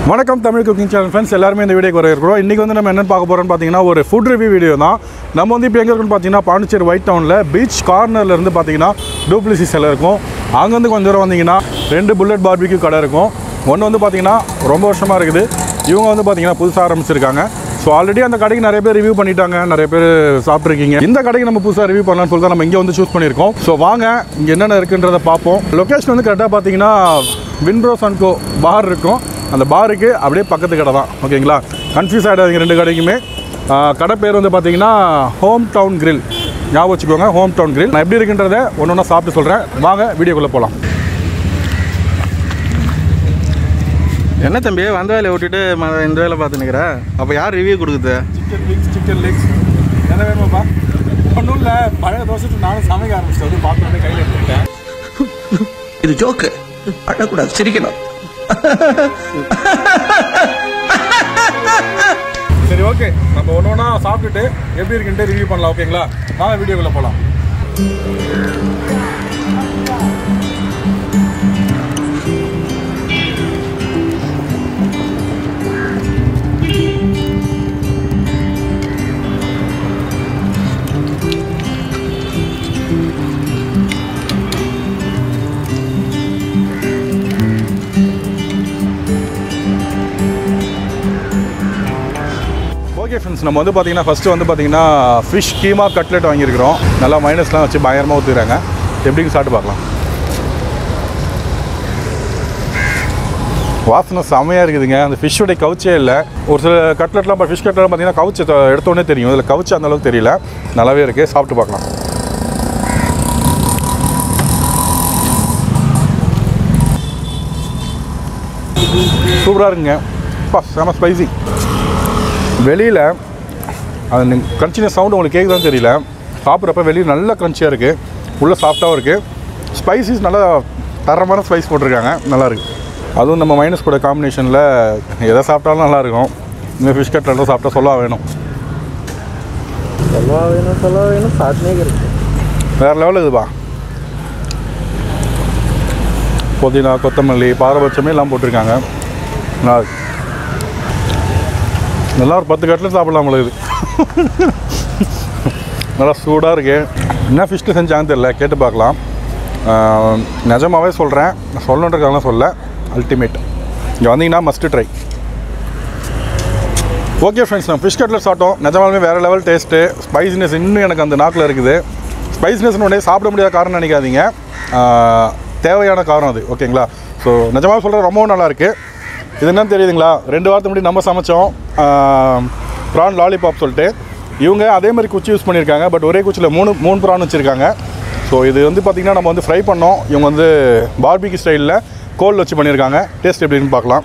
வணக்கம் Tamil cooking channel friends எல்லாருமே இந்த வீடியோக்கு வர இருக்கிறோம் இன்றைக்கி வந்து நம்ம என்னென்னு பார்க்க போகிறோம்னு பார்த்தீங்கன்னா ஒரு ஃபுட் ரிவ்யூ வீடியோ தான் நம்ம வந்து இப்போ எங்கே இருக்குன்னு பார்த்தீங்கன்னா பாண்டிச்சேரி ஒயிட் டவுனில் பீச் கார்னர்ல இருந்து பார்த்தீங்கன்னா டூப்ளிசி சிலை இருக்கும் அங்கேருந்து கொஞ்சம் தூரம் வந்தீங்கன்னா ரெண்டு புல்லட் பார்பிக்யூ கடை இருக்கும் ஒன்று வந்து பார்த்தீங்கன்னா ரொம்ப வருஷமாக இருக்குது இவங்க வந்து பார்த்தீங்கன்னா புதுசாக ஆரம்பிச்சிருக்காங்க ஸோ ஆல்ரெடி அந்த கடைக்கு நிறைய பேர் ரிவ்யூ பண்ணிட்டாங்க நிறைய பேர் சாப்பிட்ருக்கீங்க இந்த கடைக்கு நம்ம புதுசாக ரிவ்யூ பண்ணலாம்னு சொல்லி தான் நம்ம இங்கே வந்து சூஸ் பண்ணியிருக்கோம் ஸோ வாங்க இங்கே என்னென்ன இருக்குன்றதை பார்ப்போம் லொக்கேஷன் வந்து கரெக்டாக பார்த்தீங்கன்னா வின்ப்ரோஸ் அண்ட் கோ பார் இருக்கும் அந்த பாருக்கு அப்படியே பக்கத்து கடை தான் ஓகேங்களா கன்ஃபியூஸ் ஆகிடாதீங்க ரெண்டு கடைக்குமே ஆ, கடை பேர் வந்து பார்த்தீங்கன்னா ஹோம் டவுன் grill ஞாபகம் வச்சுக்கோங்க ஹோம் டவுன் grill நான் எப்படி இருக்குன்றதை ஒன்று ஒன்றா சாப்பிட்டு சொல்கிறேன் வாங்க வீடியோக்குள்ளே போகலாம் என்ன தம்பி வந்த வேலையை விட்டுட்டு ம- இந்த வேலை பார்த்து நிற்கிற அப்போ யார் ரிவ்யூ கொடுக்குது சிக்கன் லெக்ஸ் சிக்கன் லெக்ஸ் என்ன வேணுமாப்பா ஒன்றும் இல்லை பழைய தோசைக்கு நானும் சமைக்க ஆரம்பிச்சிட்டேன் வந்து பார்த்து கையில் எடுத்துக்கிட்டேன் இது ஜோக்கு அழக்கூடாது சிரிக்கணும் சரி ஓகே நம்ம ஒன்று ஒன்றா சாப்பிட்டுட்டு எப்படி இருக்குன்ட்டு ரிவ்யூ பண்ணலாம் ஓகேங்களா வாங்க வீடியோக்குள்ளே போகலாம் ஓகே ஃப்ரெண்ட்ஸ் நம்ம வந்து பார்த்தீங்கன்னா ஃபஸ்ட்டு வந்து பார்த்தீங்கன்னா ஃபிஷ் கீமா கட்லெட் வாங்கியிருக்கிறோம் நல்லா மைனஸ்லாம் வச்சு பயங்கரமாக ஊற்றுறாங்க எப்படின்னு சாப்பிட்டு பார்க்கலாம் வாசனை செமையாக இருக்குதுங்க அந்த ஃபிஷ்ஷோடைய கவுச்சே இல்லை ஒரு சில கட்லெட்லாம் இப்போ ஃபிஷ் கட்லெட்லாம் பார்த்தீங்கன்னா கவுச்சு த- எடுத்தோடனே தெரியும் இதில் கவுச்சு அந்த அளவுக்கு தெரியல நல்லாவே இருக்குது சாப்பிட்டு பார்க்கலாம் சூப்பராக இருக்குங்க அப்பா செம ஸ்பைசி வெளியில் அது கிரன்ச்சின சவுண்டு உங்களுக்கு கேட்குதான்னு தெரியல சாப்பிட்றப்ப வெளியில் நல்ல க்ரன்ச்சியாக இருக்குது உள்ளே சாஃப்டாகவும் இருக்குது ஸ்பைசிஸ் நல்லா தரமான ஸ்பைஸ் போட்டிருக்காங்க நல்லா இருக்கு அதுவும் நம்ம மைனஸ் கூட காம்பினேஷனில் எதை சாப்பிட்டாலும் நல்லாயிருக்கும் இந்த ஃபிஷ் கட்லாம் சாப்பிட்டா சொல்ல வேணும் சொல்லுவா வேணும் சொல்லுவா வேணும் சாட்டினே இருக்கு வேறு லெவல் இதுப்பா புதினா கொத்தமல்லி பாரபட்சமே எல்லாம் போட்டிருக்காங்க நல்லா இருக்கு. நல்லா ஒரு பத்து கட்டில் சாப்பிடலாம் போல இது நல்லா சூடாக இருக்கு என்ன ஃபிஷ்ட்டு செஞ்சாங்கன்னு தெரியல கேட்டு பார்க்கலாம் ஆஹ், நிஜமாவே சொல்கிறேன் நான் சொல்லணுன்றதுக்காக சொல்ல அல்டிமேட் இங்கே வந்தீங்கன்னா மஸ்ட்டு ட்ரை ஓகே ஃப்ரெண்ட்ஸ் நான் ஃபிஷ் கட்லட் சாப்பிட்டோம் நிஜமாலுமே வேறு லெவல் டேஸ்ட்டு ஸ்பைசினஸ் இன்னும் எனக்கு அந்த நாக்கில் இருக்குது ஸ்பைசினஸ்னு உடனே சாப்பிட முடியாத காரணம் நினைக்காதீங்க ஆஹ், தேவையான காரணம் அது ஓகேங்களா ஸோ நிஜமாக சொல்கிறது ரொம்பவும் நல்லா இருக்கு இது என்னன்னு தெரியுதுங்களா ரெண்டு வாரத்துக்கு முன்னாடி நம்ம சமைச்சோம் ப்ரான் லாலிபாப் சொல்லிட்டு இவங்க அதே மாதிரி குச்சி யூஸ் பண்ணியிருக்காங்க பட் ஒரே குச்சியில் மூணு மூணு ப்ரான் வச்சுருக்காங்க ஸோ இது வந்து பார்த்திங்கன்னா நம்ம வந்து ஃப்ரை பண்ணோம் இவங்க வந்து பார்பிக்கு ஸ்டைலில் கோல் வச்சு பண்ணியிருக்காங்க டேஸ்ட் எப்படின்னு பார்க்கலாம்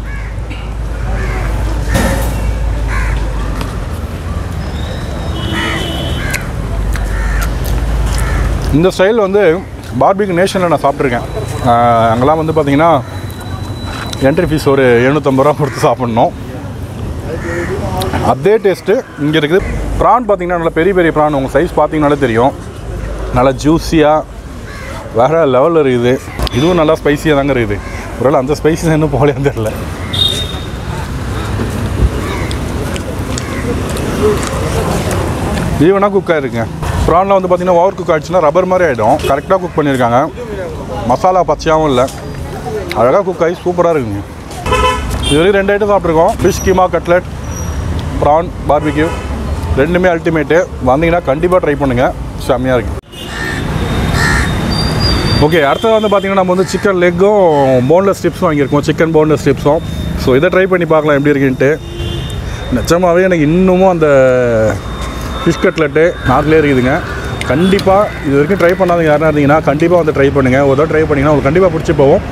இந்த ஸ்டைல் வந்து பார்பிக் நேஷனில் நான் சாப்பிட்ருக்கேன் ஆஹ் அங்கெல்லாம் வந்து பார்த்தீங்கன்னா என்ட்ரி ஃபீஸ் ஒரு எழுநூற்றம்பது ரூபா கொடுத்து சாப்பிட்ணும் அதே டேஸ்ட்டு இங்கே இருக்குது ப்ரான் பார்த்தீங்கன்னா நல்ல பெரிய பெரிய ப்ரான் உங்கள் சைஸ் பார்த்தீங்கனாலே தெரியும் நல்லா ஜூஸியாக வேறு லெவலில் இருக்குது இதுவும் நல்லா ஸ்பைசியாக தாங்க இருக்குது ஒருவேளை அந்த ஸ்பைசி இன்னும் போகலையான்னு தெரில ஈவனாக குக் ஆகிருக்குங்க ப்ரானில் வந்து பார்த்தீங்கன்னா ஓவர் குக் ஆகிடுச்சுன்னா ரப்பர் மாதிரி ஆகிடும் கரெக்டாக குக் பண்ணியிருக்காங்க மசாலா பச்சையாகவும் இல்லை அழகாக குக் ஆகி சூப்பராக இருக்குங்க இது வரைக்கும் ரெண்டு ஐட்டம் சாப்பிட்ருக்கோம் fish keema cutlet prawn barbecue ultimate அல்டிமேட்டு வந்தீங்கன்னா கண்டிப்பாக ட்ரை பண்ணுங்கள் செம்மையாக இருக்குது ஓகே அடுத்தது வந்து பார்த்தீங்கன்னா நம்ம வந்து சிக்கன் லெக்கும் போன்லெஸ் ஸ்டிப்ஸும் வாங்கியிருக்கோம் சிக்கன் போன்லெஸ் ஸ்டிப்ஸும் ஸோ இதை ட்ரை பண்ணி பார்க்கலாம் எப்படி இருக்குன்ட்டு நிஜமாகவே எனக்கு இன்னமும் அந்த ஃபிஷ் கட்லெட்டு நாக்கிலே இருக்குதுங்க கண்டிப்பாக இது வரைக்கும் ட்ரை பண்ணாதவங்க யாரா இருந்தீங்கன்னா கண்டிப்பாக வந்து ட்ரை பண்ணுங்கள் ஒரு தடவை ட்ரை பண்ணிங்கன்னா உங்களுக்கு கண்டிப்பாக பிடிச்சி போகும்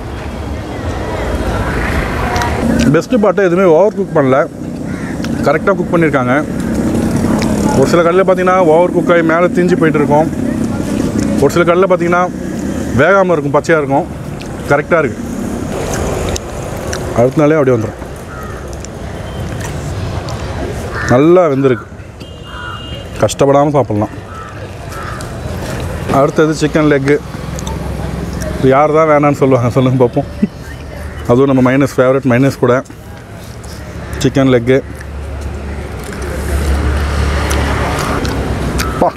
பெஸ்ட்டு பார்ட்டு எதுவுமே ஓவர் குக் பண்ணல கரெக்டாக குக் பண்ணியிருக்காங்க ஒரு சில கடையில் பார்த்தீங்கன்னா ஓவர் குக் ஆகி மேலே தீஞ்சு போயிட்டு இருக்கும் ஒரு சில கடையில் பார்த்தீங்கன்னா வேகாமல் இருக்கும் பச்சையாக இருக்கும் கரெக்டாக இருக்குது அடுத்த நாளே அப்படி வந்துடும் நல்லா வெந்திருக்கு கஷ்டப்படாமல் சாப்பிட்லாம் அடுத்தது சிக்கன் லெக்கு யார் தான் வேணான்னு சொல்லுவாங்க சொல்லுங்க பார்ப்போம் அதுவும் நம்ம மைனஸ் ஃபேவரட் மைனஸ் கூட சிக்கன் லெக்கு பா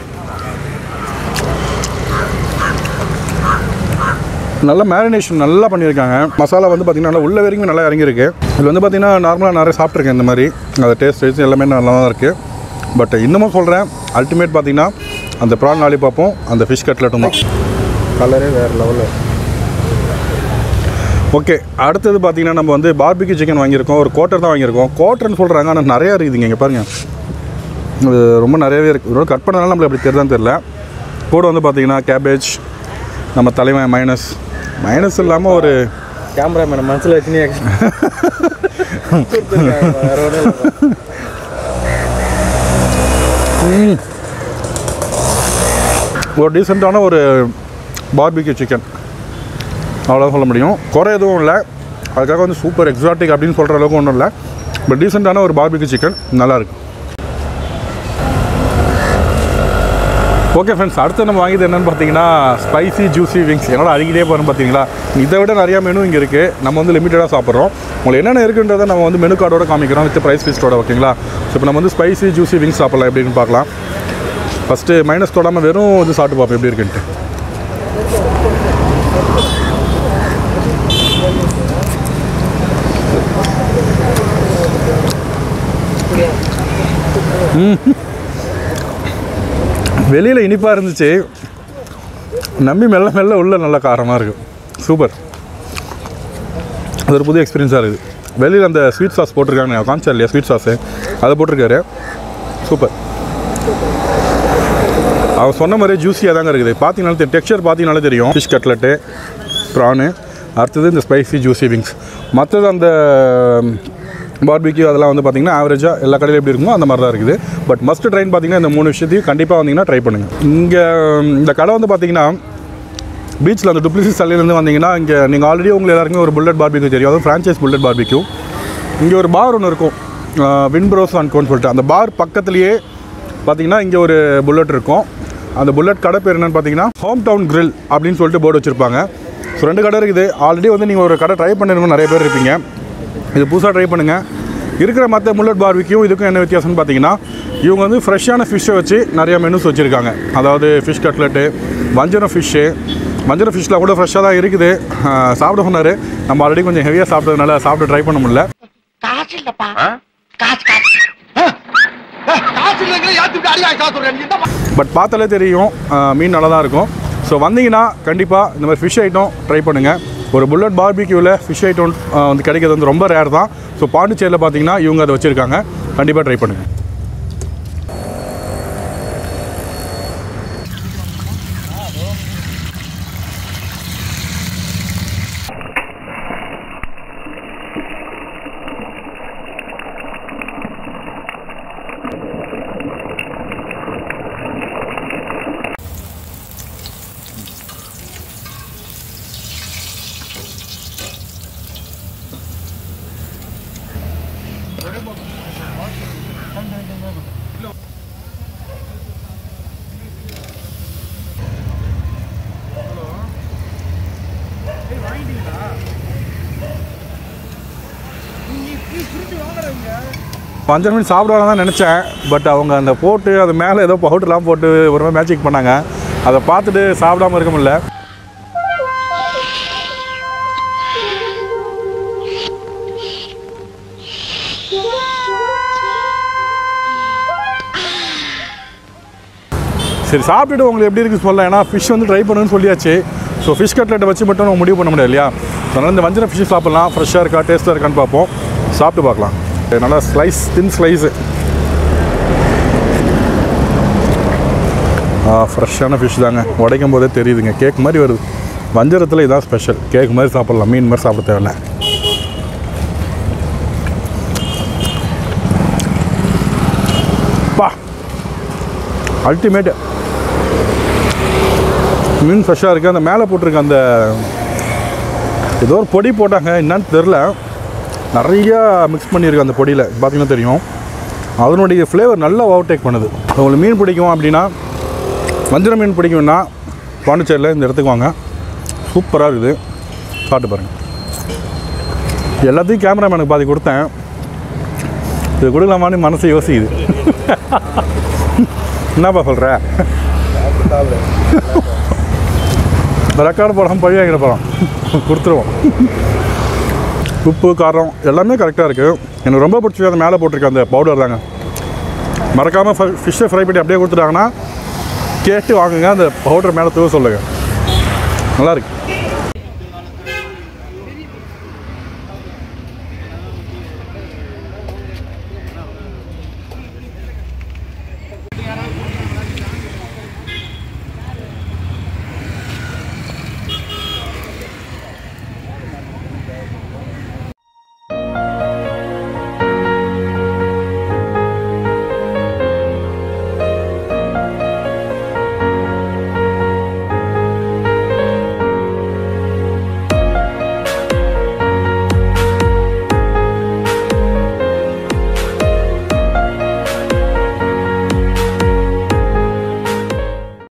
நல்ல மேரினேஷன் நல்லா பண்ணியிருக்காங்க மசாலா வந்து பார்த்திங்கன்னா நல்லா உள்ள வரைக்கும் நல்லா இறங்கியிருக்கு இது வந்து பார்த்திங்கன்னா நார்மலாக நிறைய சாப்பிட்ருக்கேன் இந்த மாதிரி அந்த டேஸ்ட் வைஸ் எல்லாமே நல்லா தான் இருக்குது பட் இன்னமும் சொல்கிறேன் அல்டிமேட் பார்த்திங்கன்னா அந்த ப்ரான் லாலிபாப்பும் அந்த ஃபிஷ் கட்லெட்டும் தான் கலரே வேறு லெவலில் ஓகே அடுத்தது பார்த்தீங்கன்னா நம்ம வந்து பார்பிக்யூ சிக்கன் வாங்கியிருக்கோம் ஒரு கோட்டர் தான் வாங்கியிருக்கோம் கோட்டர்னு சொல்கிறாங்க ஆனால் நிறையா இருக்குதுங்க இங்கே பாருங்கள் இது ரொம்ப நிறையவே இருக்குது இதோட கட் பண்ணனால நம்மளுக்கு அப்படி தெரியுதான்னு தெரில கூட வந்து பார்த்தீங்கன்னா கேபேஜ் நம்ம தலைவன் மைனஸ் மைனஸ் இல்லாமல் ஒரு கேமராமேன் மனசில் வச்சுனே வேறு ஒன்றும் ஒரு டீசெண்டான ஒரு பார்பிக்யூ சிக்கன் அவ்வளோதான் சொல்ல முடியும் குறை எதுவும் இல்லை அதுக்காக வந்து சூப்பர் எக்ஸாட்டிக் அப்படின்னு சொல்கிற அளவுக்கு ஒன்றும் இல்லை பட் டீசெண்டான ஒரு பார்பிக்யூ சிக்கன் நல்லாயிருக்கு ஓகே ஃப்ரெண்ட்ஸ் அடுத்து நம்ம வாங்கியது என்னென்னு பார்த்தீங்கன்னா ஸ்பைசி ஜூசி விங்ஸ் என்னோட அருகிலே போகிறோம் பார்த்தீங்களா இதை விட நிறையா மெனு இங்கே இருக்குது நம்ம வந்து லிமிட்டடாக சாப்பிட்றோம் உங்களுக்கு என்னென்ன இருக்குன்றதை நம்ம வந்து மெனு கார்டோட காமிக்கிறோம் வித் ப்ரைஸ் லிஸ்ட்டோட ஓகேங்களா ஸோ இப்போ நம்ம வந்து ஸ்பைசி ஜூசி விங்ஸ் சாப்பிட்லாம் எப்படின்னு பார்க்கலாம் ஃபஸ்ட்டு மைனஸ் தொடாமல் வெறும் இது சாப்பிட்டு பார்ப்போம் எப்படி இருக்குன்ட்டு வெளியில் இனிப்பாக இருந்துச்சு நம்பி மெல்ல மெல்ல உள்ள நல்ல காரமாக இருக்குது சூப்பர் அது ஒரு புது எக்ஸ்பீரியன்ஸாக இருக்குது வெளியில் அந்த ஸ்வீட் சாஸ் போட்டிருக்காங்க காமிச்சா இல்லையா ஸ்வீட் சாஸு அதை போட்டிருக்காரு சூப்பர் அவன் சொன்ன மாதிரியே ஜூஸியாக தாங்க இருக்குது பார்த்தீங்கனாலும் டெக்ஸ்சர் பார்த்தீங்கனாலே தெரியும் ஃபிஷ் கட்லெட்டு ப்ரானு அடுத்தது இந்த ஸ்பைசி ஜூசி விங்ஸ் மற்றது அந்த பார்பிக்யூ அதெல்லாம் வந்து பார்த்தீங்கன்னா ஆவரேஜாக எல்லா கடையிலும் எப்படி இருக்குமோ அந்த மாதிரி தான் இருக்குது பட் மஸ்ட் ட்ரைன் பார்த்தீங்கன்னா இந்த மூணு விஷயத்தையும் கண்டிப்பாக வந்தீங்கன்னா ட்ரை பண்ணுங்கள் இங்கே இந்த கடை வந்து பார்த்தீங்கன்னா பீச்சில் அந்த டுப்ளிசி சல்லையிலேருந்து வந்தீங்கன்னா இங்கே நீங்கள் ஆல்ரெடி உங்களுக்கு எல்லாருக்குமே ஒரு புல்லட் பார்பிக்யூ தெரியும் அதுவும் ஃப்ரான்ச்சைஸ் புல்லட் பார்பிக்யூ இங்கே ஒரு பார் ஒன்று இருக்கும் வின்ப்ரோஸ் அண்ட் கோன்னு சொல்லிட்டு அந்த பார் பக்கத்துலேயே பார்த்தீங்கன்னா இங்கே ஒரு புல்லட் இருக்கும் அந்த புல்லட் கடை பேர் என்னன்னு பார்த்தீங்கன்னா ஹோம் டவுன் grill அப்படின்னு சொல்லிட்டு போர்டு வச்சுருப்பாங்க ஸோ ரெண்டு கடை இருக்குது ஆல்ரெடி வந்து நீங்கள் ஒரு கடை ட்ரை பண்ணிருக்கோம் நிறைய பேர் இருப்பீங்க இது புதுசாக ட்ரை பண்ணுங்கள் இருக்கிற மற்ற முல்லட் பார்பிக்கும் இதுக்கும் என்ன வித்தியாசம்னு பார்த்தீங்கன்னா இவங்க வந்து ஃப்ரெஷ்ஷான ஃபிஷ்ஷை வச்சு நிறைய மெனுஸ் வச்சுருக்காங்க அதாவது ஃபிஷ் கட்லெட்டு வஞ்சரம் ஃபிஷ்ஷு வஞ்சரம் ஃபிஷ்லாம் கூட ஃப்ரெஷ்ஷாக தான் இருக்குது ஆஹ் சாப்பிட சொன்னார் நம்ம ஆல்ரெடி கொஞ்சம் ஹெவியாக சாப்பிட்டதுனால சாப்பிட்டு ட்ரை பண்ண முடியல காசு இல்லப்பா காசு காசு காசு இல்லைங்களா யாத்துக்கு அடியா காசு சொல்றேன் நீ என்ன பட் பார்த்தாலே தெரியும் ஆஹ் மீன் நல்லா தான் இருக்கும் ஸோ வந்தீங்கன்னா கண்டிப்பாக இந்த மாதிரி ஃபிஷ் ஐட்டம் ட்ரை பண்ணுங்கள் ஒரு புல்லட் பார்பிக்யூவில் ஃபிஷ் ஐட்டம் வந்து கிடைக்கிறது வந்து ரொம்ப ரேர் தான் ஸோ பாண்டிச்சேரியில் பார்த்தீங்கன்னா இவங்க அதை வச்சுருக்காங்க கண்டிப்பாக ட்ரை பண்ணுங்கள் பஞ்சர் மீன் சாப்பிடுவாங்க தான் நினச்சேன் பட் அவங்க அந்த போட்டு அது மேலே ஏதோ பவுடர்லாம் போட்டு ஒரு மாதிரி மேஜிக் பண்ணாங்க அதை பார்த்துட்டு சாப்பிடாம இருக்க முடியல சரி சாப்பிட்டுட்டு உங்களுக்கு எப்படி இருக்குது சொல்லலாம் ஏன்னா ஃபிஷ் வந்து ட்ரை பண்ணுன்னு சொல்லியாச்சு ஸோ ஃபிஷ் கட்லெட்டை வச்சு மட்டும் நம்ம முடிவு பண்ண முடியாது இல்லையா ஸோ அதனால் இந்த வஞ்சரம் ஃபிஷ் சாப்பிட்லாம் ஃப்ரெஷ்ஷாக இருக்கா டேஸ்ட்டாக இருக்கான்னு பார்ப்போம் சாப்பிட்டு பார்க்கலாம் நல்லா ஸ்லைஸ் தின் ஸ்லைஸு ஆ ஃப்ரெஷ்ஷான ஃபிஷ் தாங்க உடைக்கும் போதே தெரியுதுங்க கேக் மாதிரி வருது வஞ்சரத்தில் இதான் ஸ்பெஷல் கேக் மாதிரி சாப்பிட்லாம் மீன் மாதிரி சாப்பிட தேவையில்ல பா அல்டிமேட் மீன் ஃப்ரெஷ்ஷாக இருக்குது அந்த மேலே போட்டிருக்க அந்த ஏதோ ஒரு பொடி போட்டாங்க என்னன்னு தெரில நிறையா மிக்ஸ் பண்ணியிருக்கு அந்த பொடியில் பார்த்தீங்கன்னா தெரியும் அதனுடைய ஃப்ளேவர் நல்லா ஓவர்டேக் பண்ணுது உங்களுக்கு மீன் பிடிக்கும் அப்படின்னா வஞ்சர மீன் பிடிக்கும்னா பாண்டிச்சேரியில் இந்த இடத்துக்கு வாங்க சூப்பராக இருக்குது சாப்பிட்டு பாருங்கள் எல்லாத்தையும் கேமராமேனுக்கு பாதி கொடுத்தேன் இது கொடுக்கலாமான்னு மனசு யோசிக்குது என்னப்பா சொல்கிற ரெக்கார்டு போடாமல் பழி வாங்கிட போகிறோம் கொடுத்துருவோம் உப்பு காரம் எல்லாமே கரெக்டாக இருக்குது எனக்கு ரொம்ப பிடிச்சது அந்த மேலே போட்டிருக்க அந்த பவுடர் தாங்க மறக்காமல் ஃபிஷ்ஷை ஃப்ரை பண்ணி அப்படியே கொடுத்துட்டாங்கன்னா கேட்டு வாங்குங்க அந்த பவுடர் மேலே தூவ சொல்லுங்கள் நல்லா இருக்கு